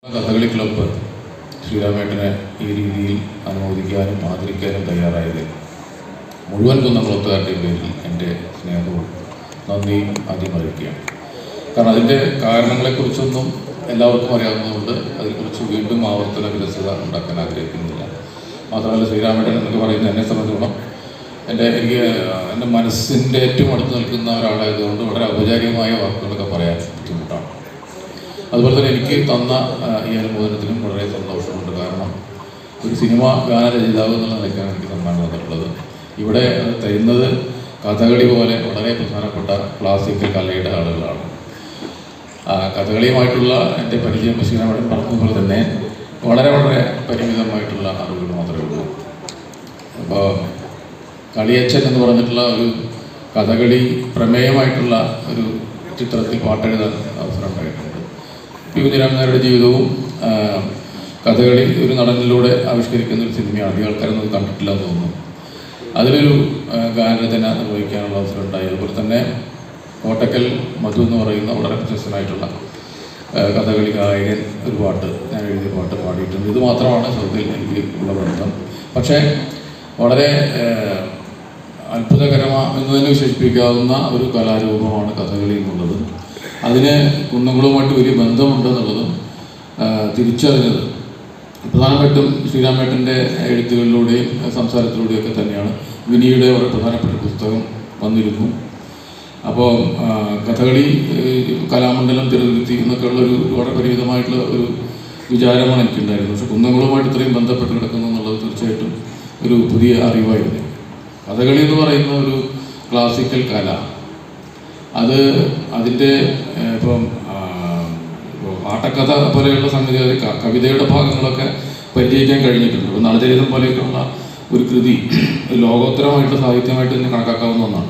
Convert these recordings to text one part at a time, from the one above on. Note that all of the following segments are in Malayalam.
കഥകളി ക്ലബ്ബ് ശ്രീരാമേട്ടനെ ഈ രീതിയിൽ അനുമോദിക്കാനും ആദരിക്കാനും തയ്യാറായത് മുഴുവൻ കുന്നംകുളത്തുകാരുടെയും പേരിൽ എൻ്റെ സ്നേഹവും നന്ദിയും ആദ്യം അറിയിക്കുകയാണ് കാരണം അതിൻ്റെ കാരണങ്ങളെക്കുറിച്ചൊന്നും എല്ലാവർക്കും അറിയാവുന്നതുകൊണ്ട് അതിനെക്കുറിച്ച് വീണ്ടും ആവർത്തന വിരസത ഉണ്ടാക്കാൻ ആഗ്രഹിക്കുന്നില്ല മാത്രമല്ല ശ്രീരാമേട്ടൻ എന്നൊക്കെ പറയുന്നത് എന്നെ സംബന്ധിച്ചോളം എൻ്റെ എനിക്ക് എൻ്റെ മനസ്സിൻ്റെ ഏറ്റവും അടുത്ത് നിൽക്കുന്ന ഒരാളായതുകൊണ്ട് വളരെ ഔപചാരികമായ വാക്കുകളൊക്കെ പറയാൻ ബുദ്ധിമുട്ടാണ് അതുപോലെ തന്നെ എനിക്ക് തന്ന ആ, ഈ അനുമോദനത്തിലും വളരെ സന്തോഷമുണ്ട് കാരണം ഒരു സിനിമ ഗാനരചയിതാവ് എന്നുള്ള നിലയ്ക്കാണ് എനിക്ക് സമ്മാനം തന്നിട്ടുള്ളത് ഇവിടെ അത് തരുന്നത് കഥകളി പോലെ വളരെ പ്രധാനപ്പെട്ട ക്ലാസിക്കൽ കലയുടെ ആളുകളാണ് ആ, കഥകളിയുമായിട്ടുള്ള എൻ്റെ പരിചയം ശ്രീരാമൻ പറഞ്ഞതുപോലെ തന്നെ വളരെ വളരെ പരിമിതമായിട്ടുള്ള അറിവുകൾ മാത്രമേ ഉള്ളൂ അപ്പോൾ കളിയച്ചൻ എന്ന് പറഞ്ഞിട്ടുള്ള ഒരു കഥകളി പ്രമേയമായിട്ടുള്ള ഒരു ചിത്രത്തിൽ പാട്ടെഴുതാൻ അവസരം ഉണ്ടായിട്ടുണ്ട് പി കുഞ്ഞിരാമനാരുടെ ജീവിതവും ആ, കഥകളി ഒരു നടനിലൂടെ ആവിഷ്കരിക്കുന്ന ഒരു സിനിമയാണ് അധികം ആൾക്കാരൊന്നും കണ്ടിട്ടില്ല എന്ന് തോന്നുന്നു അതിലൊരു ആ, ഗാനരചന നിർവഹിക്കാനുള്ള അവസരം ഉണ്ടായി അതുപോലെ തന്നെ കോട്ടക്കൽ മധു എന്ന് പറയുന്ന വളരെ പ്രശസ്തനായിട്ടുള്ള ആ, കഥകളി ഗായകൻ ഒരു പാട്ട് ഞാൻ എഴുതിയ പാട്ട് പാടിയിട്ടുണ്ട് ഇത് മാത്രമാണ് സൗത്തിൽ എനിക്ക് ഉള്ള ബന്ധം പക്ഷേ വളരെ ആ, അത്ഭുതകരമെന്ന് തന്നെ വിശേഷിപ്പിക്കാവുന്ന ഒരു കലാരൂപമാണ് കഥകളി എന്നുള്ളത് അതിന് കുന്നംകുളവുമായിട്ട് വലിയ ബന്ധമുണ്ടെന്നുള്ളതും ആ, തിരിച്ചറിഞ്ഞത് പ്രധാനമായിട്ടും ശ്രീരാമേട്ടൻ്റെ എഴുത്തുകളിലൂടെയും സംസാരത്തിലൂടെയും ഒക്കെ തന്നെയാണ് വിനിയുടെ വളരെ പ്രധാനപ്പെട്ട പുസ്തകം വന്നിരുന്നു അപ്പോൾ ആ, കഥകളി ഏഹ്, കലാമണ്ഡലം തിരുവരുത്തി എന്നൊക്കെയുള്ള ഒരു വളരെ പരിമിതമായിട്ടുള്ള ഒരു വിചാരമാണ് എനിക്കുണ്ടായിരുന്നത് പക്ഷെ കുന്നംകുളവുമായിട്ട് ഇത്രയും ബന്ധപ്പെട്ട് കിടക്കുന്നു എന്നുള്ളത് തീർച്ചയായിട്ടും ഒരു പുതിയ അറിവായിരുന്നു കഥകളി എന്ന് പറയുന്ന ഒരു ക്ലാസിക്കൽ കല അത് അതിൻ്റെ ഏഹ്, ഇപ്പം ആ, ഇപ്പം ആട്ടക്കഥ പോലെയുള്ള സംഗതി അത് ക- കവിതയുടെ ഭാഗങ്ങളൊക്കെ പരിചയിക്കാൻ കഴിഞ്ഞിട്ടുണ്ട് ഇപ്പം നളചരിതം പോലെയൊക്കെയുള്ള ഒരു കൃതി ലോകോത്തരമായിട്ടുള്ള സാഹിത്യമായിട്ട് തന്നെ കണക്കാക്കാവുന്ന ഒന്നാണ്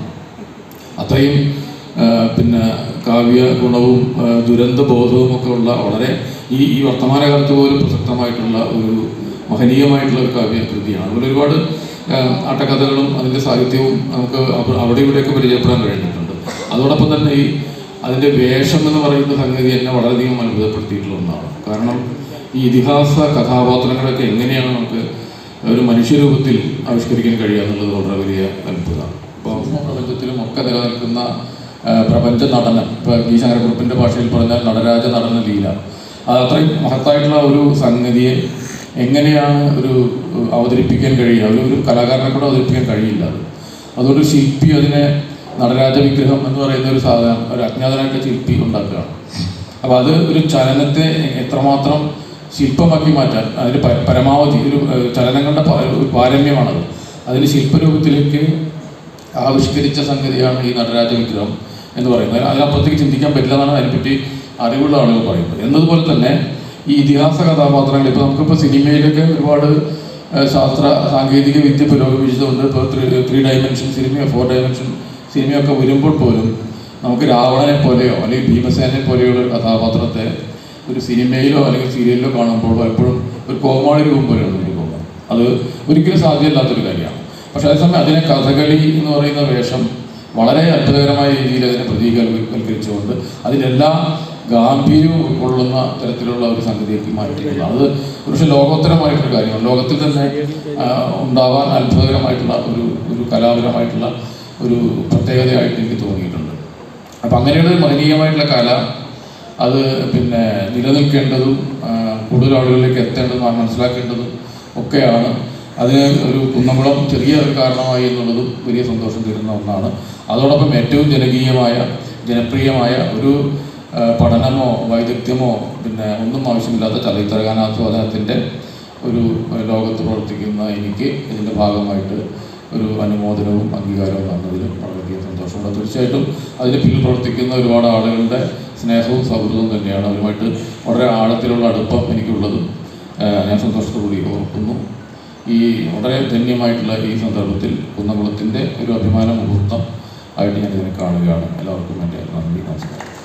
അത്രയും ആ, പിന്നെ കാവ്യ ഗുണവും ആ, ദുരന്ത ബോധവും ഒക്കെ ഉള്ള വളരെ ഈ ഈ വർത്തമാനകാലത്ത് പോലും പ്രസക്തമായിട്ടുള്ള ഒരു മഹനീയമായിട്ടുള്ള ഒരു കാവ്യ കൃതിയാണ് അതുപോലെ ഒരുപാട് ആ, ആട്ടക്കഥകളും അതിൻ്റെ സാഹിത്യവും നമുക്ക് അവ- അവിടെ ഇവിടെയൊക്കെ പരിചയപ്പെടാൻ കഴിഞ്ഞിട്ടുണ്ട് അതോടൊപ്പം തന്നെ ഈ അതിൻ്റെ വേഷം എന്ന് പറയുന്ന സംഗതി എന്നെ വളരെയധികം അത്ഭുതപ്പെടുത്തിയിട്ടുള്ള ഒന്നാണ് കാരണം ഈ ഇതിഹാസ കഥാപാത്രങ്ങളൊക്കെ എങ്ങനെയാണ് നമുക്ക് ഒരു മനുഷ്യരൂപത്തിൽ ആവിഷ്കരിക്കാൻ കഴിയുക എന്നുള്ളത് വളരെ വലിയ അത്ഭുതമാണ് ഇപ്പോൾ പ്രപഞ്ചത്തിലും ഒക്കെ നിലനിൽക്കുന്ന ആ, പ്രപഞ്ച നടനം ഇപ്പോൾ വി ശങ്കരക്കുറുപ്പിൻ്റെ ഭാഷയിൽ പറഞ്ഞാൽ നടരാജ നടന ലീല അത് അത്രയും മഹത്തായിട്ടുള്ള ഒരു സംഗതിയെ എങ്ങനെയാണ് ഒരു ഏഹ്, അവതരിപ്പിക്കാൻ കഴിയുക ഒരു ഒരു കലാകാരനെ കൂടെ അവതരിപ്പിക്കാൻ കഴിയില്ല അത് അതുകൊണ്ട് ശില്പി അതിനെ നടരാജ വിഗ്രഹം എന്ന് പറയുന്ന ഒരു സാധനം ഒരു അജ്ഞാതനായിട്ട് ശില്പി ഉണ്ടാക്കുകയാണ് അപ്പോൾ അത് ഒരു ചലനത്തെ എത്രമാത്രം ശില്പമാക്കി മാറ്റാൻ അതിന് പ- പരമാവധി ഒരു ഏഹ്, ചലനങ്ങളുടെ പ- ഒരു പാരമ്യമാണത് അതിന് ശില്പരൂപത്തിലേക്ക് ആവിഷ്കരിച്ച സംഗതിയാണ് ഈ നടരാജ വിഗ്രഹം എന്ന് പറയുന്നത് അതിന് അതിനപ്പുറത്തേക്ക് ചിന്തിക്കാൻ പറ്റില്ല എന്നാണ് അതിനെപ്പറ്റി അറിവുള്ള ആളുകൾ പറയുന്നത് എന്നതുപോലെ തന്നെ ഈ ഇതിഹാസ കഥാപാത്രങ്ങൾ ഇപ്പോൾ നമുക്കിപ്പോൾ സിനിമയിലൊക്കെ ഒരുപാട് ഏഹ്, ശാസ്ത്ര സാങ്കേതിക വിദ്യ പുരോഗമിച്ചതുകൊണ്ട് ഇപ്പോൾ ത്രീ ത്രീ ഡയമെൻഷൻ സിനിമയോ ഫോർ ഡയമെൻഷൻ സിനിമയൊക്കെ വരുമ്പോൾ പോലും നമുക്ക് രാവണനെ പോലെയോ അല്ലെങ്കിൽ ഭീമസേനെ പോലെയുള്ള ഒരു കഥാപാത്രത്തെ ഒരു സിനിമയിലോ അല്ലെങ്കിൽ സീരിയലിലോ കാണുമ്പോൾ പലപ്പോഴും ഒരു കോമാളി രൂപം പോലെയാണ് എനിക്ക് തോന്നുന്നത് അത് ഒരിക്കലും സാധ്യമല്ലാത്തൊരു കാര്യമാണ് പക്ഷേ അതേസമയം അതിനെ കഥകളി എന്ന് പറയുന്ന വേഷം വളരെ അത്ഭുതകരമായ രീതിയിൽ അതിനെ പ്രതീകവൽക്കരിച്ചുകൊണ്ട് അതിനെല്ലാ ഗാംഭീര്യവും ഉൾക്കൊള്ളുന്ന തരത്തിലുള്ള ഒരു സംഗതിയാക്കി മാറ്റിയിട്ടുള്ളതാണ് അത് പക്ഷേ ലോകോത്തരമായിട്ടൊരു കാര്യമാണ് ലോകത്തിൽ തന്നെ ആ, ഉണ്ടാവാൻ അത്ഭുതകരമായിട്ടുള്ള ഒരു ഒരു കലാപരമായിട്ടുള്ള ഒരു പ്രത്യേകതയായിട്ട് എനിക്ക് തോന്നിയിട്ടുണ്ട് അപ്പം അങ്ങനെയുള്ള ഒരു മഹനീയമായിട്ടുള്ള കല അത് പിന്നെ നിലനിൽക്കേണ്ടതും ആ, കൂടുതൽ ആളുകളിലേക്ക് എത്തേണ്ടതും ആ മനസ്സിലാക്കേണ്ടതും ഒക്കെയാണ് അതിന് ഒരു കുന്നംകുളം ചെറിയ ഒരു കാരണമായി എന്നുള്ളതും വലിയ സന്തോഷം തരുന്ന ഒന്നാണ് അതോടൊപ്പം ഏറ്റവും ജനകീയമായ ജനപ്രിയമായ ഒരു ആ, പഠനമോ വൈദഗ്ധ്യമോ പിന്നെ ഒന്നും ആവശ്യമില്ലാത്ത ചലച്ചിത്ര ഗാനാസ്വാദനത്തിൻ്റെ ഒരു ആ, ലോകത്ത് പ്രവർത്തിക്കുന്ന എനിക്ക് ഇതിൻ്റെ ഭാഗമായിട്ട് ഒരു അനുമോദനവും അംഗീകാരവും തന്നതിലും വളരെയധികം സന്തോഷമുണ്ട് തീർച്ചയായിട്ടും അതിന് പിന്നിൽ പ്രവർത്തിക്കുന്ന ഒരുപാട് ആളുകളുടെ സ്നേഹവും സൗഹൃദവും തന്നെയാണ് അവരുമായിട്ട് വളരെ ആഴത്തിലുള്ള അടുപ്പം എനിക്കുള്ളതും ഏഹ് ഞാൻ സന്തോഷത്തോടുകൂടി ഓർക്കുന്നു ഈ വളരെ ധന്യമായിട്ടുള്ള ഈ സന്ദർഭത്തിൽ കുന്നംകുളത്തിൻ്റെ ഒരു അഭിമാന മുഹൂർത്തം ആയിട്ട് ഞാൻ ഇതിനെ കാണുകയാണ് എല്ലാവർക്കും എൻ്റെ നന്ദി നമസ്കാരം